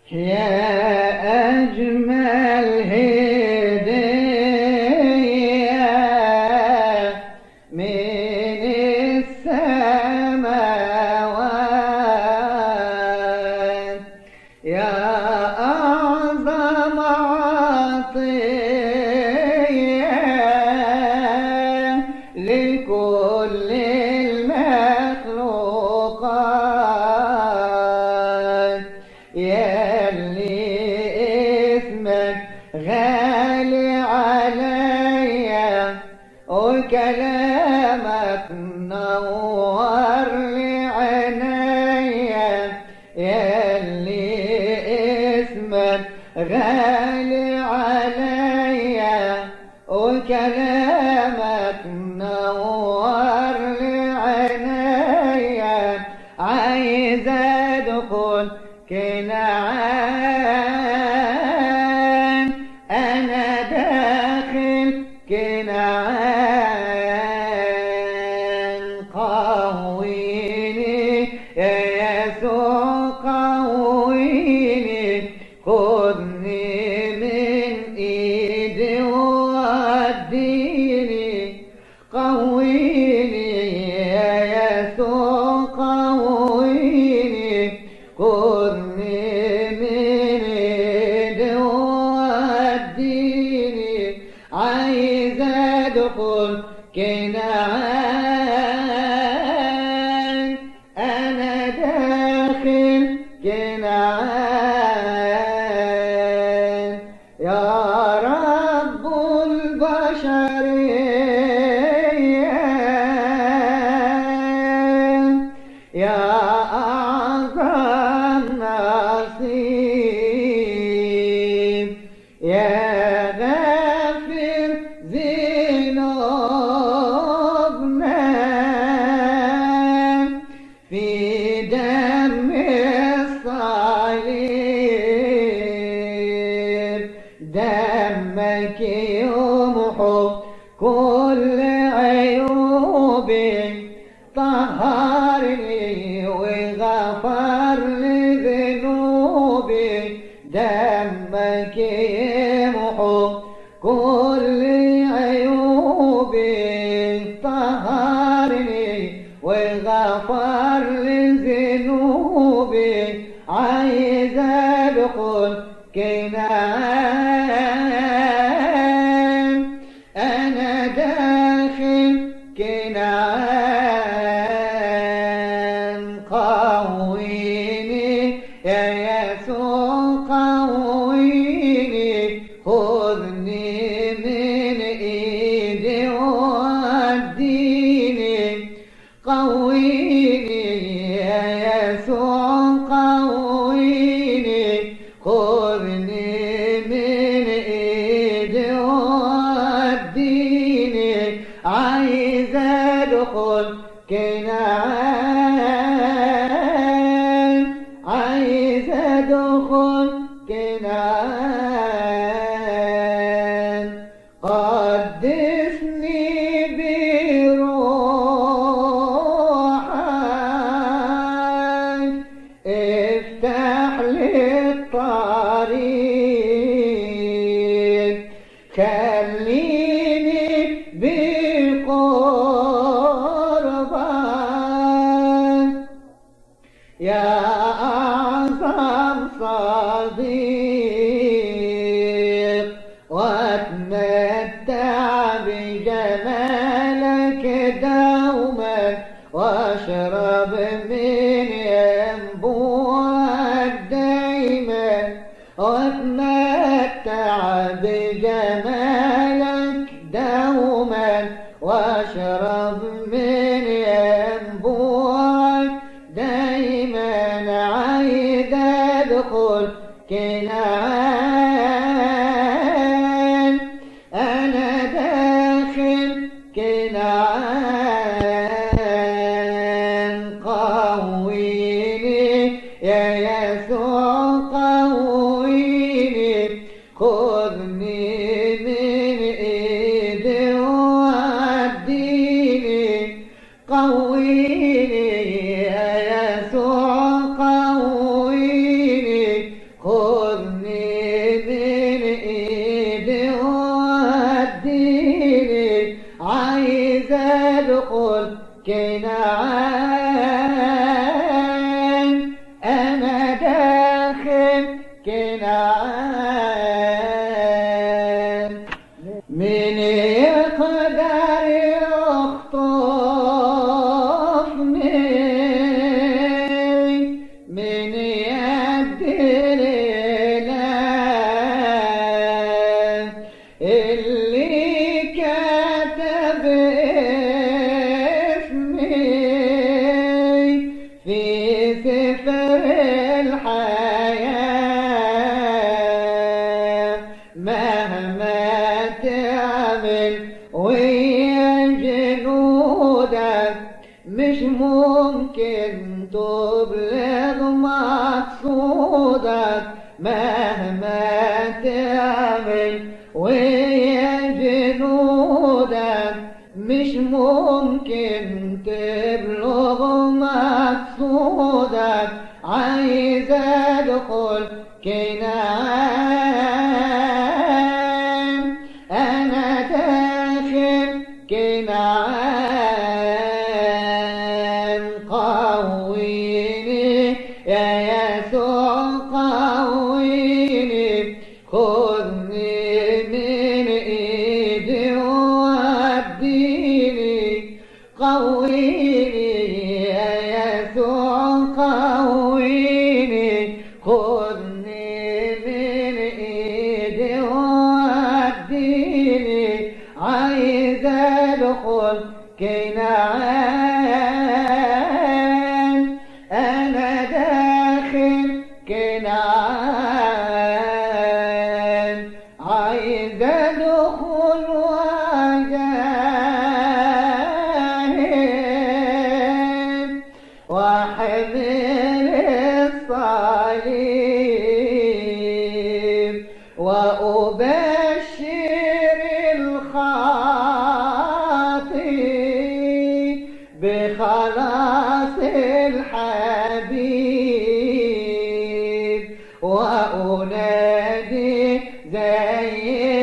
يا أجمل هدية من السماوات يا أعظم عطية لكل المخلوقات يلي اسمك غالي عليا وكلامك نور لي عينيا يلي اسمك غالي عليا وكلامك نور لي عينيا عايز ادخل كنعان انا داخل كنعان قويني يا يسوع قويني خذني من ايدي واديني قويني يا يسوع قويني خذني من ايدي واديني عايز ادخل كنعان انا داخل كنعان يا رب البشرية يا أعظم نصيب يا غافر ذنوبنا في دم الصليب دمك يمحو كل عيوبي طهرني وغفر لي ذنوبي دمك يمحو كل عيوبي طهرني وغفر لي ذنوبي عايز ادخل كنعان انا داخل كنعان قويني يا يسوع قويني خذني من ايدي واديني قويني يا يسوع قويني خذني من ايدي واديني عايز ادخل كنعان عايز ادخل كنعان قدسني بروحك افتح لي الطريق خليني بقربك يا أعظم صديق واتمتع بجمالك دوما واشرب من ينبوعك دايما واتمتع بجمالك دوما واشرب من ينبوعك دايما عايد ادخل كنعان انا داخل كنعان قويني يا يسوع قويني خذني من ايدي واديني قويني يا يسوع قويني خذ من يد الإله اللي كتب اسمي في سفر الحياة مهما تعمل ويا جنودك مش ممكن تبلغ مقصودك مهما تعمل ويا جنودك مش ممكن تبلغ مقصودك عايز ادخل كنعان انا داخل كنعان قويني يا يسوع قويني خذني من ايدي واديني قويني يا يسوع قويني خذني من ايدي واديني عايز ادخل كنعان انا داخل كنعان عايز ادخل واجاهد واحمل الصليب وأبشر الخاطي بخلاص الحبيب وأنادي زي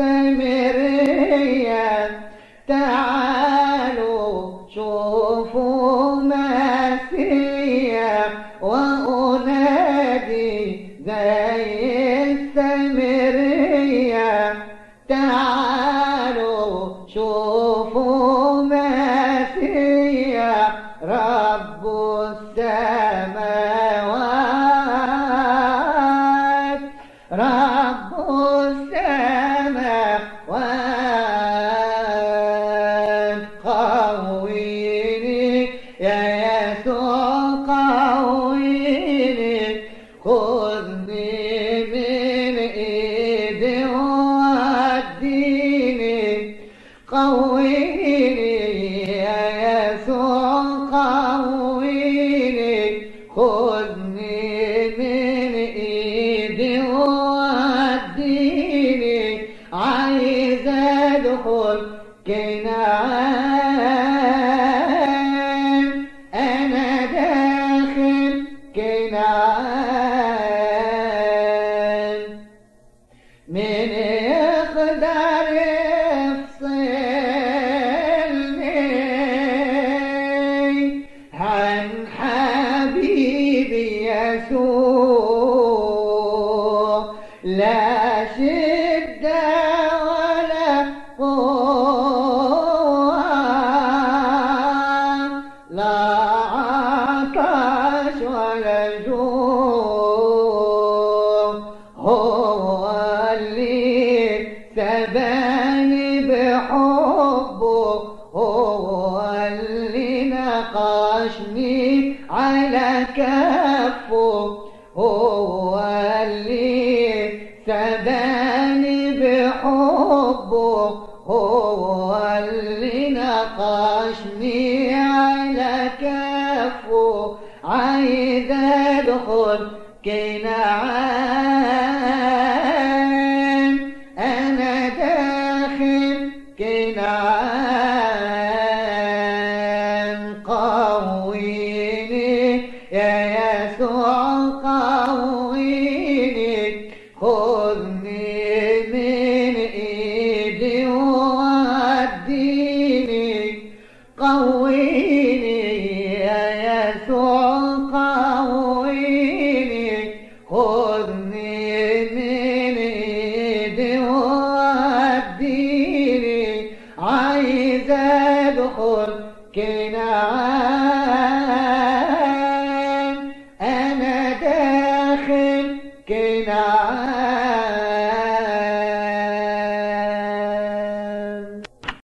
السمرية تعالوا شوفوا ما فيا وأنادي زي السمرية تعالوا شوفوا ما فيا رب السماوات رب السماوات قويني يا يسوع قويني خذني من ايدي واديني قويني يا يسوع قويني خذني من ايدي واديني عايز ادخل كنعان انا داخل كنعان من يقدر يفصلني عن حبيبي يسوع لا شدة ولا قوة لا عطش ولا جوع هو اللي سباني بحبه هو اللي نقشني على كفه هو اللي سباني بحبه هو اللي نقشني على كفه عايز ادخل كنعان انا داخل كنعان قويني يا يسوع قويني خذني من ايدي واديني قويني